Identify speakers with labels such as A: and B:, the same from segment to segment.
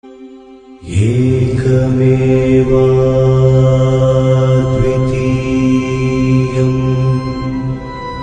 A: एकमेवाद्वितीयम्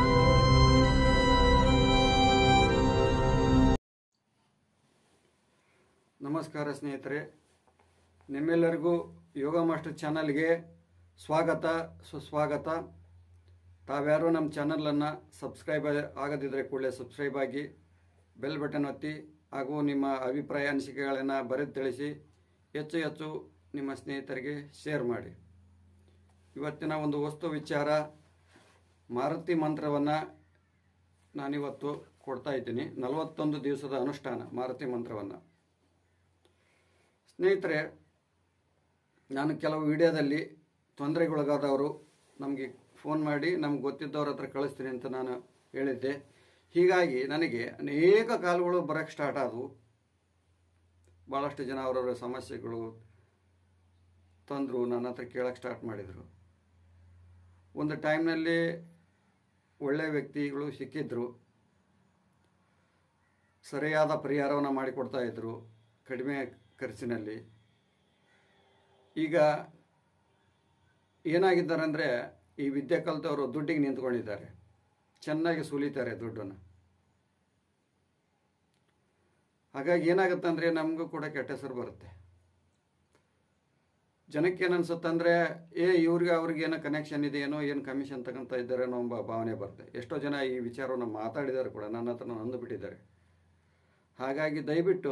B: ನಮಸ್ಕಾರ ಸ್ನೇಹಿತರೆ ನಿಮ್ಮೆಲ್ಲರಿಗೂ ಯೋಗ ಮಾಸ್ಟರ್ ಚಾನಲ್ಗೆ ಸ್ವಾಗತ ಸುಸ್ವಾಗತ ತಾವ್ಯಾರು ನಮ್ಮ ಚಾನಲನ್ನು ಸಬ್ಸ್ಕ್ರೈಬ್ ಆಗದಿದ್ದರೆ ಕೂಡಲೇ ಸಬ್ಸ್ಕ್ರೈಬ್ ಆಗಿ ಬೆಲ್ ಬಟನ್ ಒತ್ತಿ ಹಾಗೂ ನಿಮ್ಮ ಅಭಿಪ್ರಾಯ ಅನಿಸಿಕೆಗಳನ್ನು ಬರೆದು ತಿಳಿಸಿ ಹೆಚ್ಚು ಹೆಚ್ಚು ನಿಮ್ಮ ಸ್ನೇಹಿತರಿಗೆ ಶೇರ್ ಮಾಡಿ ಇವತ್ತಿನ ಒಂದು ವಸ್ತು ವಿಚಾರ ಮಾರುತಿ ಮಂತ್ರವನ್ನು ನಾನಿವತ್ತು ಕೊಡ್ತಾ ಇದ್ದೀನಿ ನಲವತ್ತೊಂದು ದಿವಸದ ಅನುಷ್ಠಾನ ಮಾರುತಿ ಮಂತ್ರವನ್ನು ಸ್ನೇಹಿತರೆ ನಾನು ಕೆಲವು ವಿಡಿಯೋದಲ್ಲಿ ತೊಂದರೆಗೊಳಗಾದವರು ನಮಗೆ ಫೋನ್ ಮಾಡಿ ನಮ್ಗೆ ಗೊತ್ತಿದ್ದವ್ರ ಹತ್ರ ಕಳಿಸ್ತೀನಿ ಅಂತ ನಾನು ಹೇಳಿದ್ದೆ ಹೀಗಾಗಿ ನನಗೆ ಅನೇಕ ಕಾಲುಗಳು ಬರೋಕ್ಕೆ ಸ್ಟಾರ್ಟ್ ಆದವು ಭಾಳಷ್ಟು ಜನ ಅವರವರ ಸಮಸ್ಯೆಗಳು ತಂದರು ನನ್ನ ಹತ್ರ ಕೇಳೋಕ್ಕೆ ಸ್ಟಾರ್ಟ್ ಮಾಡಿದರು ಒಂದು ಟೈಮ್ನಲ್ಲಿ ಒಳ್ಳೆಯ ವ್ಯಕ್ತಿಗಳು ಸಿಕ್ಕಿದ್ರು ಸರಿಯಾದ ಪರಿಹಾರವನ್ನು ಮಾಡಿಕೊಡ್ತಾ ಇದ್ರು ಕಡಿಮೆ ಖರ್ಚಿನಲ್ಲಿ ಈಗ ಏನಾಗಿದ್ದಾರೆ ಅಂದರೆ ಈ ವಿದ್ಯೆ ಕಲಿತವರು ದುಡ್ಡಿಗೆ ನಿಂತ್ಕೊಂಡಿದ್ದಾರೆ ಚೆನ್ನಾಗಿ ಸುಲಿತಾರೆ ದುಡ್ಡನ್ನು ಹಾಗಾಗಿ ಏನಾಗುತ್ತೆ ಅಂದರೆ ನಮಗೂ ಕೂಡ ಕೆಟ್ಟ ಹೆಸರು ಬರುತ್ತೆ ಜನಕ್ಕೆ ಏನು ಅನ್ಸುತ್ತಂದ್ರೆ ಏ ಇವ್ರಿಗೆ ಅವ್ರಿಗೆ ಏನೋ ಕನೆಕ್ಷನ್ ಇದೆಯೇನೋ ಏನು ಕಮಿಷನ್ ತಗೊಂತ ಇದ್ದಾರೇನೋ ಎಂಬ ಭಾವನೆ ಬರುತ್ತೆ ಎಷ್ಟೋ ಜನ ಈ ವಿಚಾರವನ್ನು ಮಾತಾಡಿದ್ದಾರೆ ಕೂಡ ನನ್ನ ಹತ್ರ ಅಂದುಬಿಟ್ಟಿದ್ದಾರೆ ಹಾಗಾಗಿ ದಯವಿಟ್ಟು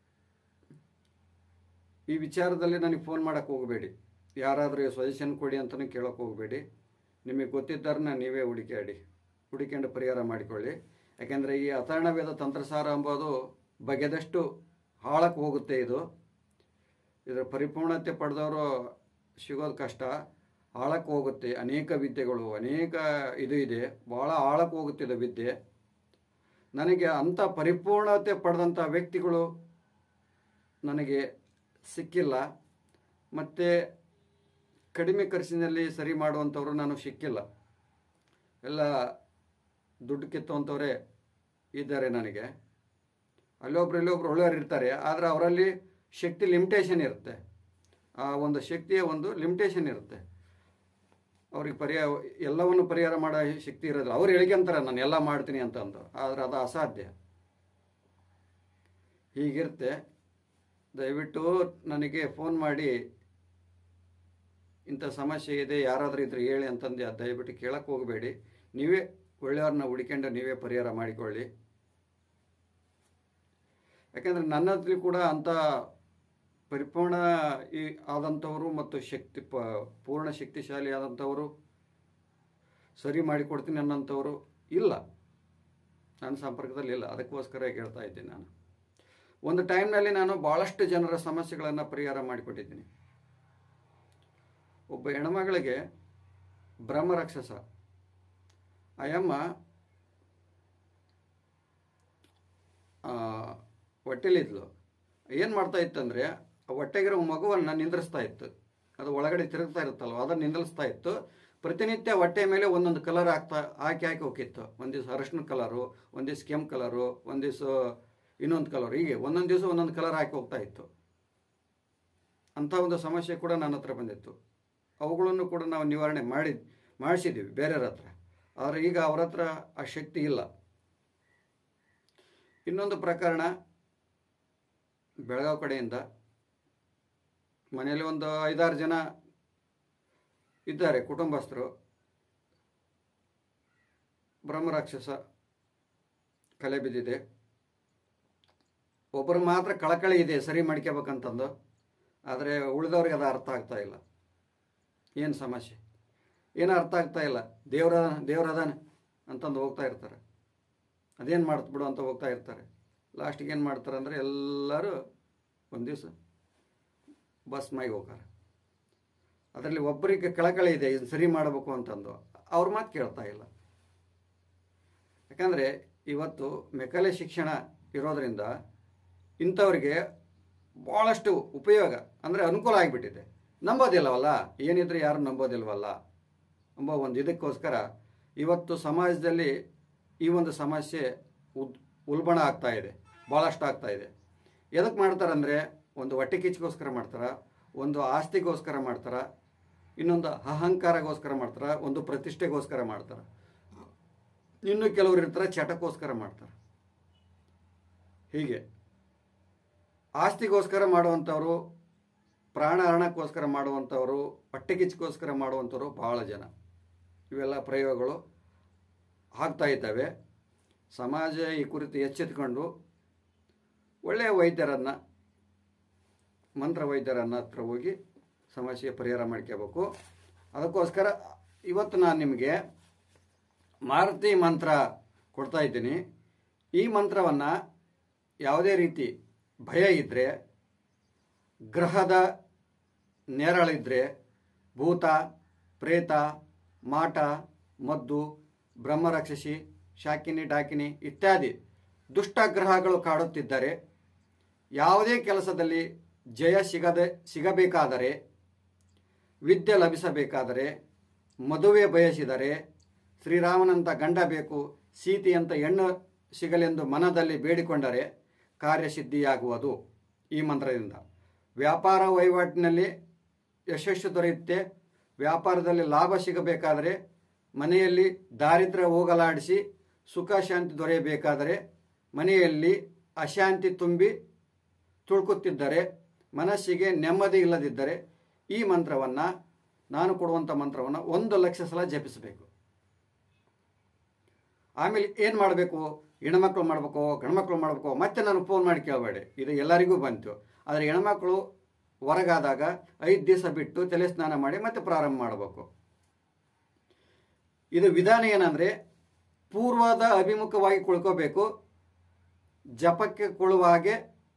B: ಈ ವಿಚಾರದಲ್ಲಿ ನನಗೆ ಫೋನ್ ಮಾಡೋಕ್ಕೆ ಹೋಗಬೇಡಿ ಯಾರಾದರೂ ಸಜೆಷನ್ ಕೊಡಿ ಅಂತಲೂ ಕೇಳೋಕೆ ಹೋಗಬೇಡಿ ನಿಮಗೆ ಗೊತ್ತಿದ್ದಾರನ್ನ ನೀವೇ ಹುಡುಕಾಡಿ ಹುಡುಕೊಂಡು ಪರಿಹಾರ ಮಾಡಿಕೊಳ್ಳಿ ಯಾಕೆಂದರೆ ಈ ಅಥರ್ಣವೇದ ತಂತ್ರಸಾರ ಎಂಬುದು ಬಗೆದಷ್ಟು ಹಾಳಕ್ಕೆ ಹೋಗುತ್ತೆ ಇದು ಇದರ ಪರಿಪೂರ್ಣತೆ ಪಡೆದವರು ಸಿಗೋದು ಕಷ್ಟ ಆಳಕ್ಕೆ ಹೋಗುತ್ತೆ ಅನೇಕ ವಿದ್ಯೆಗಳು ಅನೇಕ ಇದು ಇದೆ ಭಾಳ ಆಳಕ್ಕೆ ಹೋಗುತ್ತೆ ಇದು ವಿದ್ಯೆ ನನಗೆ ಅಂಥ ಪರಿಪೂರ್ಣತೆ ಪಡೆದಂಥ ವ್ಯಕ್ತಿಗಳು ನನಗೆ ಸಿಕ್ಕಿಲ್ಲ ಮತ್ತು ಕಡಿಮೆ ಖರ್ಚಿನಲ್ಲಿ ಸರಿ ಮಾಡುವಂಥವ್ರು ನಾನು ಸಿಕ್ಕಿಲ್ಲ ಎಲ್ಲ ದುಡ್ಡು ಕಿತ್ತುವಂಥವರೇ ಇದ್ದಾರೆ ನನಗೆ ಅಲ್ಲೊಬ್ರು ಇಲ್ಲೊಬ್ರು ಒಳ್ಳೆಯವ್ರು ಇರ್ತಾರೆ ಆದರೆ ಅವರಲ್ಲಿ ಶಕ್ತಿ ಲಿಮಿಟೇಷನ್ ಇರುತ್ತೆ ಆ ಒಂದು ಶಕ್ತಿಯ ಒಂದು ಲಿಮಿಟೇಷನ್ ಇರುತ್ತೆ ಅವ್ರಿಗೆ ಪರಿಹಾರ ಎಲ್ಲವನ್ನು ಪರಿಹಾರ ಮಾಡೋ ಶಕ್ತಿ ಇರೋದಿಲ್ಲ ಅವ್ರು ಹೇಳ್ಕೊಂತಾರೆ ನಾನು ಎಲ್ಲ ಮಾಡ್ತೀನಿ ಅಂತ ಅಂದು ಆದರೆ ಅದು ಅಸಾಧ್ಯ ಹೀಗಿರುತ್ತೆ ದಯವಿಟ್ಟು ನನಗೆ ಫೋನ್ ಮಾಡಿ ಇಂಥ ಸಮಸ್ಯೆ ಇದೆ ಯಾರಾದರೂ ಇದ್ರೆ ಹೇಳಿ ಅಂತಂದು ದಯವಿಟ್ಟು ಕೇಳಕ್ಕೆ ಹೋಗಬೇಡಿ ನೀವೇ ಒಳ್ಳೆಯವ್ರನ್ನ ಹುಡ್ಕೊಂಡು ನೀವೇ ಪರಿಹಾರ ಮಾಡಿಕೊಳ್ಳಿ ಯಾಕಂದರೆ ನನ್ನಲ್ಲಿ ಕೂಡ ಅಂಥ ಪರಿಪೂರ್ಣ ಈ ಆದಂಥವರು ಮತ್ತು ಶಕ್ತಿ ಪ ಪೂರ್ಣ ಶಕ್ತಿಶಾಲಿ ಆದಂಥವರು ಸರಿ ಮಾಡಿಕೊಡ್ತೀನಿ ಅನ್ನೋಂಥವರು ಇಲ್ಲ ನನ್ನ ಸಂಪರ್ಕದಲ್ಲಿ ಇಲ್ಲ ಅದಕ್ಕೋಸ್ಕರ ಹೇಳ್ತಾ ಇದ್ದೀನಿ ನಾನು ಒಂದು ಟೈಮ್ನಲ್ಲಿ ನಾನು ಭಾಳಷ್ಟು ಜನರ ಸಮಸ್ಯೆಗಳನ್ನು ಪರಿಹಾರ ಮಾಡಿಕೊಟ್ಟಿದ್ದೀನಿ ಒಬ್ಬ ಹೆಣ್ಮಗಳಿಗೆ ಬ್ರಹ್ಮ ರಾಕ್ಷಸ ಅಯಮ್ಮ ಹೊಟ್ಟೆಲಿದ್ಲು ಏನು ಮಾಡ್ತಾ ಇತ್ತಂದರೆ ಆ ಹೊಟ್ಟೆಗಿರೋ ಮಗುವನ್ನು ನಿಂದ್ರಿಸ್ತಾ ಇತ್ತು ಅದು ಒಳಗಡೆ ತಿರುಗ್ತಾ ಇರುತ್ತಲ್ವ ಅದನ್ನು ನಿಂದ್ರಿಸ್ತಾ ಇತ್ತು ಪ್ರತಿನಿತ್ಯ ಹೊಟ್ಟೆ ಮೇಲೆ ಒಂದೊಂದು ಕಲರ್ ಹಾಕ್ತಾ ಹಾಕಿ ಹಾಕಿ ಹೋಗಿತ್ತು ಒಂದು ದಿವಸ ಅರಶಿನ ಕಲರು ಒಂದು ದಿವಸ ಕೆಂಪು ಕಲರು ಒಂದು ದಿವಸ ಇನ್ನೊಂದು ಕಲರ್ ಹೀಗೆ ಒಂದೊಂದು ದಿವಸ ಒಂದೊಂದು ಕಲರ್ ಹಾಕಿ ಹೋಗ್ತಾ ಇತ್ತು ಅಂಥ ಒಂದು ಸಮಸ್ಯೆ ಕೂಡ ನನ್ನ ಹತ್ರ ಬಂದಿತ್ತು ಅವುಗಳನ್ನು ಕೂಡ ನಾವು ನಿವಾರಣೆ ಮಾಡಿ ಮಾಡಿಸಿದ್ದೀವಿ ಬೇರೆಯವ್ರ ಹತ್ರ ಆದರೆ ಈಗ ಅವ್ರ ಹತ್ರ ಆ ಶಕ್ತಿ ಇಲ್ಲ ಇನ್ನೊಂದು ಪ್ರಕರಣ ಬೆಳಗಾವಿ ಕಡೆಯಿಂದ ಮನೆಯಲ್ಲಿ ಒಂದು ಐದಾರು ಜನ ಇದ್ದಾರೆ ಕುಟುಂಬಸ್ಥರು ಬ್ರಹ್ಮರಾಕ್ಷಸ ಕಲೆ ಬಿದ್ದಿದೆ ಒಬ್ಬರು ಮಾತ್ರ ಕಳಕಳಿ ಇದೆ ಸರಿ ಮಾಡ್ಕೋಬೇಕಂತಂದು ಆದರೆ ಉಳಿದವ್ರಿಗೆ ಅದು ಅರ್ಥ ಆಗ್ತಾ ಇಲ್ಲ ಏನು ಸಮಸ್ಯೆ ಏನು ಅರ್ಥ ಆಗ್ತಾ ಇಲ್ಲ ದೇವ್ರ ದೇವ್ರದಾನೆ ಅಂತಂದು ಹೋಗ್ತಾ ಇರ್ತಾರೆ ಅದೇನು ಮಾಡ್ತು ಬಿಡು ಅಂತ ಹೋಗ್ತಾ ಇರ್ತಾರೆ ಲಾಸ್ಟಿಗೆ ಏನು ಮಾಡ್ತಾರೆ ಅಂದರೆ ಎಲ್ಲರೂ ಒಂದು ದಿವಸ ಬಸ್ ಮೈಗೆ ಹೋಗಾರೆ ಅದರಲ್ಲಿ ಒಬ್ಬರಿಗೆ ಕಳಕಳಿ ಇದೆ ಇದನ್ನು ಸರಿ ಮಾಡಬೇಕು ಅಂತಂದು ಅವ್ರ ಮಾತು ಕೇಳ್ತಾ ಇಲ್ಲ ಯಾಕಂದರೆ ಇವತ್ತು ಮೆಕಲೆ ಶಿಕ್ಷಣ ಇರೋದರಿಂದ ಇಂಥವ್ರಿಗೆ ಭಾಳಷ್ಟು ಉಪಯೋಗ ಅಂದರೆ ಅನುಕೂಲ ಆಗಿಬಿಟ್ಟಿದೆ ನಂಬೋದಿಲ್ಲವಲ್ಲ ಏನಿದ್ರೆ ಯಾರು ನಂಬೋದಿಲ್ವಲ್ಲ ಎಂಬ ಒಂದು ಇದಕ್ಕೋಸ್ಕರ ಇವತ್ತು ಸಮಾಜದಲ್ಲಿ ಈ ಒಂದು ಸಮಸ್ಯೆ ಉದ್ ಉಲ್ಬಣ ಆಗ್ತಾ ಇದೆ ಭಾಳಷ್ಟು ಆಗ್ತಾ ಇದೆ ಎದಕ್ಕೆ ಮಾಡ್ತಾರಂದರೆ ಒಂದು ಹೊಟ್ಟೆ ಕಿಚ್ಚಿಗೋಸ್ಕರ ಮಾಡ್ತಾರ ಒಂದು ಆಸ್ತಿಗೋಸ್ಕರ ಮಾಡ್ತಾರ ಇನ್ನೊಂದು ಅಹಂಕಾರಗೋಸ್ಕರ ಮಾಡ್ತಾರ ಒಂದು ಪ್ರತಿಷ್ಠೆಗೋಸ್ಕರ ಮಾಡ್ತಾರ ಇನ್ನು ಕೆಲವರು ಇರ್ತಾರೆ ಚಟಕ್ಕೋಸ್ಕರ ಮಾಡ್ತಾರೆ ಹೀಗೆ ಆಸ್ತಿಗೋಸ್ಕರ ಮಾಡುವಂಥವ್ರು ಪ್ರಾಣಹರಣಕ್ಕೋಸ್ಕರ ಮಾಡುವಂಥವ್ರು ಹೊಟ್ಟೆಕಿಚ್ಚಿಗೋಸ್ಕರ ಮಾಡುವಂಥವ್ರು ಭಾಳ ಜನ ಇವೆಲ್ಲ ಪ್ರಯೋಗಗಳು ಆಗ್ತಾ ಇದ್ದಾವೆ ಸಮಾಜ ಈ ಕುರಿತು ಎಚ್ಚೆತ್ಕೊಂಡು ಒಳ್ಳೆಯ ವೈದ್ಯರನ್ನು ಮಂತ್ರ ವೈದ್ಯರನ್ನ ಹತ್ರ ಹೋಗಿ ಸಮಸ್ಯೆ ಪರಿಹಾರ ಮಾಡ್ಕೋಬೇಕು ಅದಕ್ಕೋಸ್ಕರ ಇವತ್ತು ನಾನು ನಿಮಗೆ ಮಾರುತಿ ಮಂತ್ರ ಕೊಡ್ತಾ ಇದ್ದೀನಿ ಈ ಮಂತ್ರವನ್ನು ಯಾವುದೇ ರೀತಿ ಭಯ ಇದ್ದರೆ ಗ್ರಹದ ನೆರಳಿದ್ರೆ ಭೂತ ಪ್ರೇತ ಮಾಟ ಮದ್ದು ಬ್ರಹ್ಮರಾಕ್ಷಸಿ ಶಾಕಿನಿ ಡಾಕಿನಿ ಇತ್ಯಾದಿ ದುಷ್ಟಗ್ರಹಗಳು ಕಾಡುತ್ತಿದ್ದರೆ ಯಾವುದೇ ಕೆಲಸದಲ್ಲಿ ಜಯ ಸಿಗದೆ ಸಿಗಬೇಕಾದರೆ ವಿದ್ಯೆ ಲಭಿಸಬೇಕಾದರೆ ಮದುವೆ ಬಯಸಿದರೆ ಶ್ರೀರಾಮನಂತ ಗಂಡ ಬೇಕು ಸೀತೆಯಂತ ಹೆಣ್ಣು ಸಿಗಲೆಂದು ಮನದಲ್ಲಿ ಬೇಡಿಕೊಂಡರೆ ಕಾರ್ಯಸಿದ್ಧಿಯಾಗುವುದು ಈ ಮಂತ್ರದಿಂದ ವ್ಯಾಪಾರ ವಹಿವಾಟಿನಲ್ಲಿ ಯಶಸ್ಸು ದೊರೆಯುತ್ತೆ ವ್ಯಾಪಾರದಲ್ಲಿ ಲಾಭ ಸಿಗಬೇಕಾದರೆ ಮನೆಯಲ್ಲಿ ದಾರಿದ್ರ್ಯ ಹೋಗಲಾಡಿಸಿ ಸುಖ ಶಾಂತಿ ದೊರೆಯಬೇಕಾದರೆ ಮನೆಯಲ್ಲಿ ಅಶಾಂತಿ ತುಂಬಿ ತುಳುಕುತ್ತಿದ್ದರೆ ಮನಸ್ಸಿಗೆ ನೆಮ್ಮದಿ ಇಲ್ಲದಿದ್ದರೆ ಈ ಮಂತ್ರವನ್ನು ನಾನು ಕೊಡುವಂಥ ಮಂತ್ರವನ್ನು ಒಂದು ಲಕ್ಷ ಸಲ ಜಪಿಸಬೇಕು ಆಮೇಲೆ ಏನು ಮಾಡಬೇಕು ಹೆಣ್ಮಕ್ಳು ಮಾಡಬೇಕು ಗಂಡ್ಮಕ್ಳು ಮಾಡಬೇಕು ಮತ್ತೆ ನಾನು ಫೋನ್ ಮಾಡಿ ಕೇಳಬೇಡಿ ಇದು ಎಲ್ಲರಿಗೂ ಬಂತು ಆದರೆ ಹೆಣ್ಮಕ್ಳು ಹೊರಗಾದಾಗ ಐದು ದಿವಸ ಬಿಟ್ಟು ತಲೆ ಸ್ನಾನ ಮಾಡಿ ಮತ್ತೆ ಪ್ರಾರಂಭ ಮಾಡಬೇಕು ಇದು ವಿಧಾನ ಏನಂದರೆ ಪೂರ್ವದ ಅಭಿಮುಖವಾಗಿ ಕುಳ್ಕೋಬೇಕು ಜಪಕ್ಕೆ ಕುಳುವ ಹಾಗೆ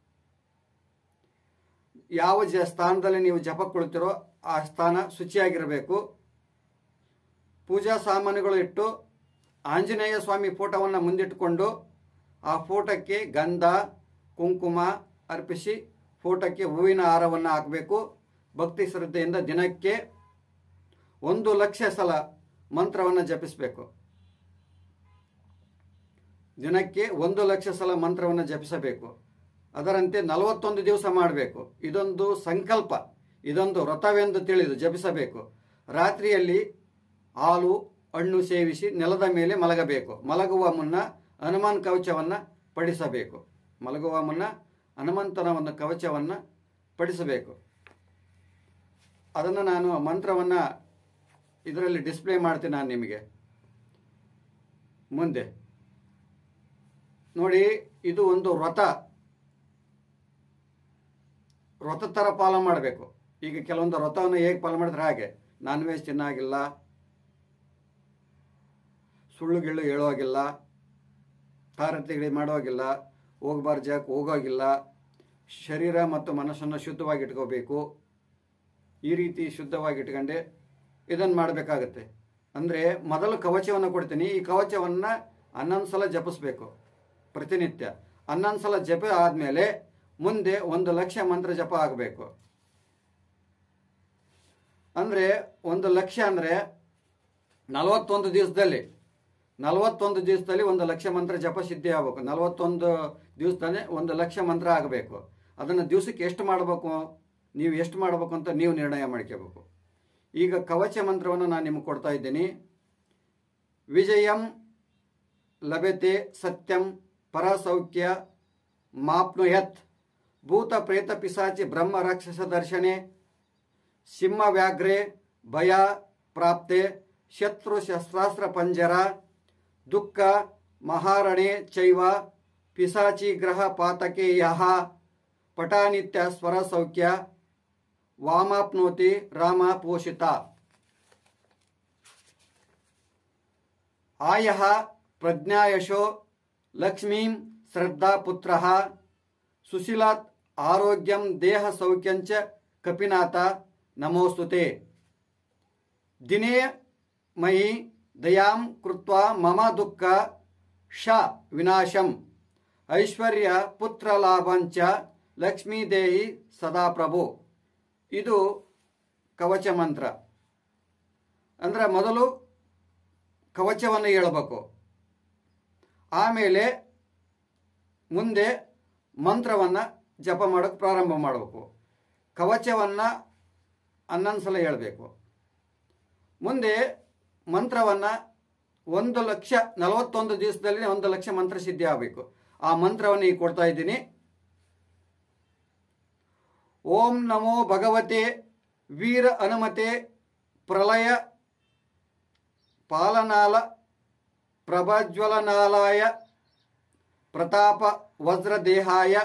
B: ಯಾವ ಜ ಸ್ಥಾನದಲ್ಲಿ ನೀವು ಜಪ ಕುಳಿತಿರೋ ಆ ಸ್ಥಾನ ಶುಚಿಯಾಗಿರಬೇಕು ಪೂಜಾ ಸಾಮಾನುಗಳು ಇಟ್ಟು ಆಂಜನೇಯ ಸ್ವಾಮಿ ಫೋಟೋವನ್ನು ಮುಂದಿಟ್ಟುಕೊಂಡು ಆ ಫೋಟೋಕ್ಕೆ ಗಂಧ ಕುಂಕುಮ ಅರ್ಪಿಸಿ ಫೋಟೋಕ್ಕೆ ಹೂವಿನ ಹಾರವನ್ನು ಹಾಕಬೇಕು ಭಕ್ತಿ ಶ್ರದ್ಧೆಯಿಂದ ದಿನಕ್ಕೆ ಒಂದು ಲಕ್ಷ ಸಲ ಮಂತ್ರವನ್ನು ಜಪಿಸಬೇಕು ದಿನಕ್ಕೆ ಒಂದು ಲಕ್ಷ ಸಲ ಮಂತ್ರವನ್ನು ಜಪಿಸಬೇಕು ಅದರಂತೆ ನಲವತ್ತೊಂದು ದಿವಸ ಮಾಡಬೇಕು ಇದೊಂದು ಸಂಕಲ್ಪ ಇದೊಂದು ವ್ರತವೆಂದು ತಿಳಿದು ಜಪಿಸಬೇಕು ರಾತ್ರಿಯಲ್ಲಿ ಹಾಲು ಹಣ್ಣು ಸೇವಿಸಿ ನೆಲದ ಮೇಲೆ ಮಲಗಬೇಕು ಮಲಗುವ ಮುನ್ನ ಹನುಮಾನ್ ಕವಚವನ್ನು ಪಡಿಸಬೇಕು ಮಲಗುವ ಮುನ್ನ ಹನುಮಂತನ ಒಂದು ಕವಚವನ್ನು ಪಡಿಸಬೇಕು ಅದನ್ನು ನಾನು ಮಂತ್ರವನ್ನು ಇದರಲ್ಲಿ ಡಿಸ್ಪ್ಲೇ ಮಾಡ್ತೀನಿ ನಾನು ನಿಮಗೆ ಮುಂದೆ ನೋಡಿ ಇದು ಒಂದು ವ್ರತ ವ್ರತ ಥರ ಪಾಲನೆ ಮಾಡಬೇಕು ಈಗ ಕೆಲವೊಂದು ವ್ರತವನ್ನು ಹೇಗೆ ಪಾಲನೆ ಮಾಡಿದ್ರೆ ಹಾಗೆ ನಾನ್ ವೆಜ್ ತಿನ್ನಾಗಿಲ್ಲ ಸುಳ್ಳು ಗಿಳ್ಳು ಹೇಳೋಗಿಲ್ಲ ತಾರತಿಗಳು ಮಾಡೋಗಿಲ್ಲ ಹೋಗ್ಬಾರ ಜಾಗಕ್ಕೆ ಹೋಗೋಗಿಲ್ಲ ಶರೀರ ಮತ್ತು ಮನಸ್ಸನ್ನು ಶುದ್ಧವಾಗಿ ಇಟ್ಕೋಬೇಕು ಈ ರೀತಿ ಶುದ್ಧವಾಗಿ ಇಟ್ಕೊಂಡೆ ಇದನ್ನು ಮಾಡಬೇಕಾಗತ್ತೆ ಅಂದರೆ ಮೊದಲು ಕವಚವನ್ನು ಕೊಡ್ತೀನಿ ಈ ಕವಚವನ್ನು ಹನ್ನೊಂದು ಸಲ ಜಪಿಸ್ಬೇಕು ಪ್ರತಿನಿತ್ಯ ಹನ್ನೊಂದು ಸಲ ಜಪ ಆದಮೇಲೆ ಮುಂದೆ ಒಂದು ಲಕ್ಷ ಮಂತ್ರ ಜಪ ಆಗಬೇಕು ಅಂದರೆ ಒಂದು ಲಕ್ಷ ಅಂದರೆ ನಲವತ್ತೊಂದು ದಿವಸದಲ್ಲಿ ನಲವತ್ತೊಂದು ದಿವಸದಲ್ಲಿ ಒಂದು ಲಕ್ಷ ಮಂತ್ರ ಜಪ ಸಿದ್ಧಿ ಆಗಬೇಕು ನಲವತ್ತೊಂದು ದಿವಸದಲ್ಲಿ ಒಂದು ಲಕ್ಷ ಮಂತ್ರ ಆಗಬೇಕು ಅದನ್ನು ದಿವಸಕ್ಕೆ ಎಷ್ಟು ಮಾಡಬೇಕು ನೀವು ಎಷ್ಟು ಮಾಡಬೇಕು ಅಂತ ನೀವು ನಿರ್ಣಯ ಮಾಡ್ಕೋಬೇಕು ಈಗ ಕವಚ ಮಂತ್ರವನ್ನು ನಾನು ನಿಮಗೆ ಕೊಡ್ತಾ ಇದ್ದೀನಿ ವಿಜಯಂ ಲಭ್ಯತೆ ಸತ್ಯಂ ಪರಸೌಖ್ಯ ಮಾಪ್ನುಯತ್ ಭೂತ ಪ್ರೇತ ಪಿಸಾಚಿ ಬ್ರಹ್ಮ ರಾಕ್ಷಸ ದರ್ಶನೆ ಸಿಂಹ ವ್ಯಾಘ್ರೆ ಭಯ ಪ್ರಾಪ್ತೆ ಶತ್ರು ಶಸ್ತ್ರಾಸ್ತ್ರ ಪಂಜರ ದುಃಖ ಮಹಾರಣೆ ಚೈವ ಪಿಸಾಚಿ ಗ್ರಹ ಪಾತಕೆ ಯಹ ಪಟಾನಿತ್ಯ ಸ್ವರ ಸೌಖ್ಯ ವಾಮಾಪ್ನೋತಿ ರಾಮ ಪೋಷಿತ ಆಯಃ ಪ್ರಜ್ಞಾಯಶೋ ಲಕ್ಷ್ಮೀಂ ಶ್ರದ್ಧಾ ಪುತ್ರ ಸುಶೀಲಾತ್ ಆರೋಗ್ಯಂ ದೇಹ ಸೌಖ್ಯಂಚ ಕಪಿನಾಥ ನಮೋಸ್ತುತೆ ದಿನೇ ಮಯಿ ದಯಾಂ ಕೃತ್ವ ಮಮ ದುಃಖ ಶ ವಿನಾಶಂ ಐಶ್ವರ್ಯ ಪುತ್ರ ಲಾಭಂಚ ಲಕ್ಷ್ಮೀದೇಹಿ ಸದಾ ಪ್ರಭು ಇದು ಕವಚ ಮಂತ್ರ ಅಂದ್ರೆ ಮೊದಲು ಕವಚವನ್ನು ಹೇಳಬೇಕು ಆಮೇಲೆ ಮುಂದೆ ಮಂತ್ರವನ್ನು ಜಪ ಮಾಡೋಕ್ಕೆ ಪ್ರಾರಂಭ ಮಾಡಬೇಕು ಕವಚವನ್ನು ಹನ್ನೊಂದು ಸಲ ಹೇಳಬೇಕು ಮುಂದೆ ಮಂತ್ರವನ್ನು ಒಂದು ಲಕ್ಷ ನಲವತ್ತೊಂದು ದಿವಸದಲ್ಲಿ ಒಂದು ಲಕ್ಷ ಮಂತ್ರ ಸಿದ್ಧಿ ಆಗಬೇಕು ಆ ಮಂತ್ರವನ್ನು ಈಗ ಕೊಡ್ತಾ ಇದ್ದೀನಿ ಓಂ ನಮೋ ಭಗವತೆ ವೀರ ಹನುಮತೆ ಪ್ರಳಯ ಪಾಲನಾಲ ಪ್ರಭಜ್ವಲನಾಲಾಯ ಪ್ರತಾಪ ವಜ್ರದೇಹಾಯ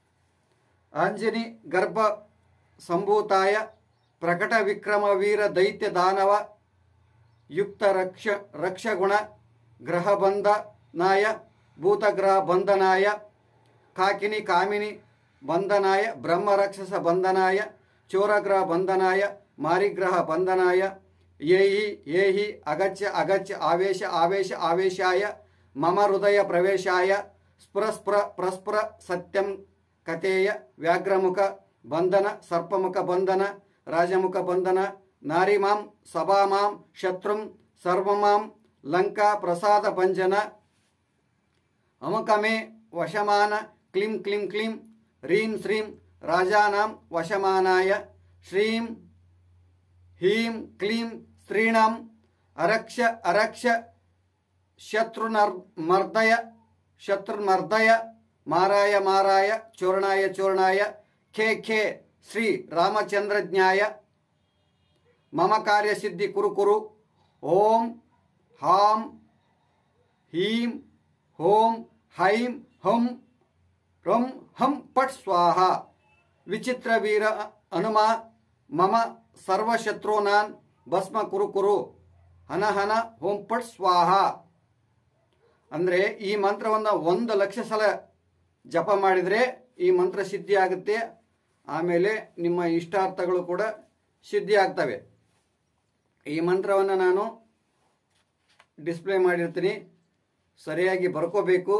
B: ಅಂಜನಿ ಗರ್ಭ ಸಂಭೂತಾಯ ಪ್ರಕಟ ವಿಕ್ರಮ ವೀರ ದೈತ್ಯ ದಾನವ ಯುಕ್ತ ರಕ್ಷ ರಕ್ಷಗುಣ ಗ್ರಹ ಬಂಧನಾಯ ಭೂತಗ್ರಹ ಬಂಧನಾಯ ಕಾಕಿನಿ ಕಾಮಿನಿ ಬಂಧನಾಯ ಬ್ರಹ್ಮರಕ್ಷಸ ಬಂಧನಾಯ ಚೋರಗ್ರಹ ಬಂಧನಾಯ ಮಾರಿಗ್ರಹ ಬಂಧನಾಯ ಏಹಿ ಏಹಿ ಅಗಚ್ಯ ಅಗಚ್ಯ ಆವೇಶ ಆವೇಶ ಆವೇಶಾಯ ಮಮ ಹೃದಯ ಪ್ರವೇಶಾಯ ಸ್ಫುರ ಸ್ಫುರ ಪ್ರಸ್ಫುರ ಸತ್ಯಂ ಕಥೇಯ ವ್ಯಾಘ್ರಮುಖ ಬಂಧನ ಸರ್ಪಮುಖ ಬಂಧನ ರಾಜಮುಖ ಬಂಧನ ನಾರಿಮಾಂ ಸಭಾಮಾಂ ಶತ್ರುಂ ಸರ್ವಮಾಂ ಲಂಕಾ ಪ್ರಸಾದ ಭಂಜನ ಅಮುಕಮೇ ವಶಮಾನ ಕ್ಲಿಂ ಕ್ಲಿಂ ಕ್ಲಿಂ ರೀಂ ಶ್ರೀಂ ರಾಜಾನಾಂ ವಶಮಾನಾಯ ಶ್ರೀಂ ಹೀಂ ಕ್ಲೀಂ ಸ್ತ್ರೀಣಾಂ ಅರಕ್ಷ ಅರಕ್ಷ ಶತ್ರುನರ್ ಮರ್ದಯ ಶತ್ರುರ್ಮರ್ದಯ ಮಾರಾಯ ಮಾರಾಯ ಚೂರ್ಣಾಯ ಚೂರ್ಣಾಯ ಖೇ ಖೇ ಶ್ರೀ ರಾಮಚಂದ್ರಜ್ಞಾಯ ಮಮ ಕಾರ್ಯಸಿದ್ಧಿ ಕುರು ಕುರು ಓಂ ಹಾಂ ಹೀಂ ಹೋಂ ಹೈಂ ಹಂ ರಂ ಹಂ ಪಟ್ ಸ್ವಾಹ ವಿಚಿತ್ರ ವೀರ ಹನುಮ ಮಮ ಸರ್ವಶತ್ರುನಾನ್ ಭಸ್ಮ ಕುರು ಕುರು ಹನ ಹನ ಹೋಂ ಪಟ್ ಸ್ವಾಹ ಅಂದರೆ ಈ ಮಂತ್ರವನ್ನು ಒಂದು ಲಕ್ಷ ಸಲ ಜಪ ಮಾಡಿದರೆ ಈ ಮಂತ್ರ ಸಿದ್ಧಿ ಆಗುತ್ತೆ ಆಮೇಲೆ ನಿಮ್ಮ ಇಷ್ಟಾರ್ಥಗಳು ಕೂಡ ಸಿದ್ಧಿ ಆಗ್ತವೆ ಈ ಮಂತ್ರವನ್ನು ನಾನು ಡಿಸ್ಪ್ಲೇ ಮಾಡಿರ್ತೀನಿ ಸರಿಯಾಗಿ ಬರ್ಕೋಬೇಕು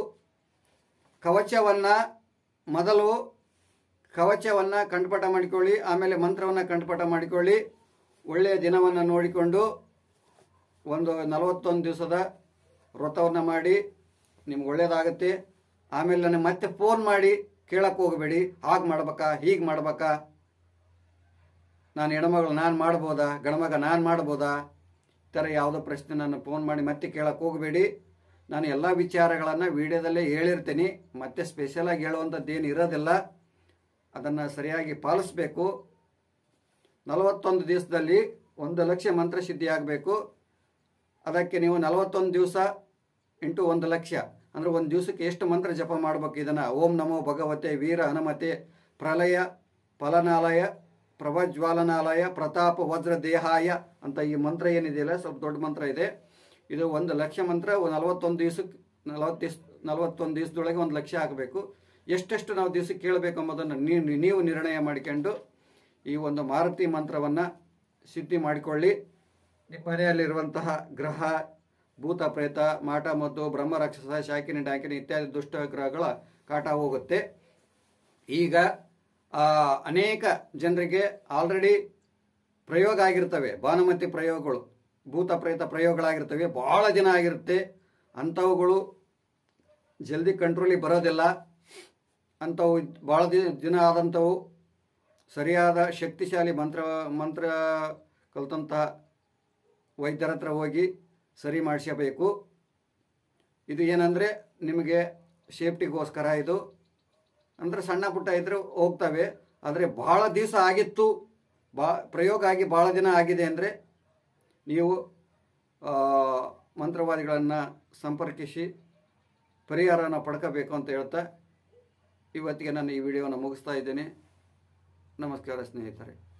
B: ಕವಚವನ್ನು ಮೊದಲು ಕವಚವನ್ನು ಕಂಠಪಾಠ ಮಾಡಿಕೊಳ್ಳಿ ಆಮೇಲೆ ಮಂತ್ರವನ್ನು ಕಂಠಪಾಠ ಮಾಡಿಕೊಳ್ಳಿ ಒಳ್ಳೆಯ ದಿನವನ್ನು ನೋಡಿಕೊಂಡು ಒಂದು ನಲವತ್ತೊಂದು ದಿವಸದ ವ್ರತವನ್ನು ಮಾಡಿ ನಿಮ್ಗೆ ಒಳ್ಳೇದಾಗುತ್ತೆ ಆಮೇಲೆ ನನಗೆ ಮತ್ತೆ ಫೋನ್ ಮಾಡಿ ಕೇಳಕ್ಕೆ ಹೋಗಬೇಡಿ ಹಾಗೆ ಮಾಡ್ಬೇಕಾ ಹೀಗೆ ಮಾಡ್ಬೇಕಾ ನಾನು ಹೆಣ್ಮಗಳು ನಾನು ಮಾಡ್ಬೋದಾ ಗಂಡ್ಮಗ ನಾನು ಮಾಡ್ಬೋದಾ ಈ ಥರ ಯಾವುದೋ ಪ್ರಶ್ನೆ ನಾನು ಫೋನ್ ಮಾಡಿ ಮತ್ತೆ ಕೇಳಕ್ಕೆ ಹೋಗಬೇಡಿ ನಾನು ಎಲ್ಲ ವಿಚಾರಗಳನ್ನು ವಿಡಿಯೋದಲ್ಲೇ ಹೇಳಿರ್ತೀನಿ ಮತ್ತೆ ಸ್ಪೆಷಲಾಗಿ ಹೇಳುವಂಥದ್ದು ಏನು ಇರೋದಿಲ್ಲ ಅದನ್ನು ಸರಿಯಾಗಿ ಪಾಲಿಸಬೇಕು ನಲವತ್ತೊಂದು ದಿವಸದಲ್ಲಿ ಒಂದು ಲಕ್ಷ ಮಂತ್ರ ಸಿದ್ಧಿ ಆಗಬೇಕು ಅದಕ್ಕೆ ನೀವು ನಲವತ್ತೊಂದು ದಿವಸ ಇಂಟು ಒಂದು ಲಕ್ಷ ಅಂದರೆ ಒಂದು ದಿವಸಕ್ಕೆ ಎಷ್ಟು ಮಂತ್ರ ಜಪ ಮಾಡಬೇಕು ಇದನ್ನು ಓಂ ನಮೋ ಭಗವತೆ ವೀರ ಹನುಮತೆ ಪ್ರಲಯ ಫಲನಾಲಯ ಪ್ರಭಜ್ವಾಲನಾಲಯ ಪ್ರತಾಪ ವಜ್ರ ದೇಹಾಯ ಅಂತ ಈ ಮಂತ್ರ ಏನಿದೆಯಲ್ಲ ಸ್ವಲ್ಪ ದೊಡ್ಡ ಮಂತ್ರ ಇದೆ ಇದು ಒಂದು ಲಕ್ಷ ಮಂತ್ರ ನಲವತ್ತೊಂದು ದಿವಸಕ್ಕೆ ನಲವತ್ತು ದಿವಸ ನಲವತ್ತೊಂದು ದಿವಸದೊಳಗೆ ಒಂದು ಲಕ್ಷ ಆಗಬೇಕು ಎಷ್ಟೆಷ್ಟು ನಾವು ದಿವಸಕ್ಕೆ ಕೇಳಬೇಕು ಎಂಬುದನ್ನು ನೀವು ನೀವು ನಿರ್ಣಯ ಮಾಡಿಕೊಂಡು ಈ ಒಂದು ಮಾರುತಿ ಮಂತ್ರವನ್ನು ಸಿದ್ಧಿ ಮಾಡಿಕೊಳ್ಳಿ ನಿಮ್ಮ ಮನೆಯಲ್ಲಿರುವಂತಹ ಗ್ರಹ ಭೂತ ಪ್ರೇತ ಮಾಟ ಮದ್ದು ಬ್ರಹ್ಮ ರಾಕ್ಷಸ ಶಾಕಿನಿ ಡಾಕಿನಿ ಇತ್ಯಾದಿ ದುಷ್ಟ ಗ್ರಹಗಳ ಕಾಟ ಹೋಗುತ್ತೆ ಈಗ ಆ, ಅನೇಕ ಜನರಿಗೆ ಆಲ್ರೆಡಿ ಪ್ರಯೋಗ ಆಗಿರ್ತವೆ ಭಾನುಮತಿ ಪ್ರಯೋಗಗಳು ಭೂತ ಪ್ರೇತ ಪ್ರಯೋಗಗಳಾಗಿರ್ತವೆ ಬಹಳ ದಿನ ಆಗಿರುತ್ತೆ ಅಂಥವುಗಳು ಜಲ್ದಿ ಕಂಟ್ರೋಲಿಗೆ ಬರೋದಿಲ್ಲ ಅಂಥವು ಭಾಳ ದಿ- ದಿನ ಆದಂಥವು ಸರಿಯಾದ ಶಕ್ತಿಶಾಲಿ ಮಂತ್ರ ಮಂತ್ರ ಕಲಿತಂತಹ ವೈದ್ಯರ ಹತ್ರ ಹೋಗಿ ಸರಿ ಮಾಡಿಸಬೇಕು ಇದು ಏನಂದರೆ ನಿಮಗೆ ಸೇಫ್ಟಿಗೋಸ್ಕರ ಇದು ಅಂದರೆ ಸಣ್ಣ ಪುಟ್ಟ ಇದ್ರೆ ಹೋಗ್ತವೆ ಆದರೆ ಭಾಳ ದಿವಸ ಆಗಿತ್ತು ಬಾ ಪ್ರಯೋಗ ಆಗಿ ಭಾಳ ದಿನ ಆಗಿದೆ ಅಂದರೆ ನೀವು ಆ, ಮಂತ್ರವಾದಿಗಳನ್ನು ಸಂಪರ್ಕಿಸಿ ಪರಿಹಾರನ ಪಡ್ಕೋಬೇಕು ಅಂತ ಹೇಳ್ತಾ ಇವತ್ತಿಗೆ ನಾನು ಈ ವಿಡಿಯೋನ ಮುಗಿಸ್ತಾ ಇದ್ದೇನೆ ನಮಸ್ಕಾರ ಸ್ನೇಹಿತರೆ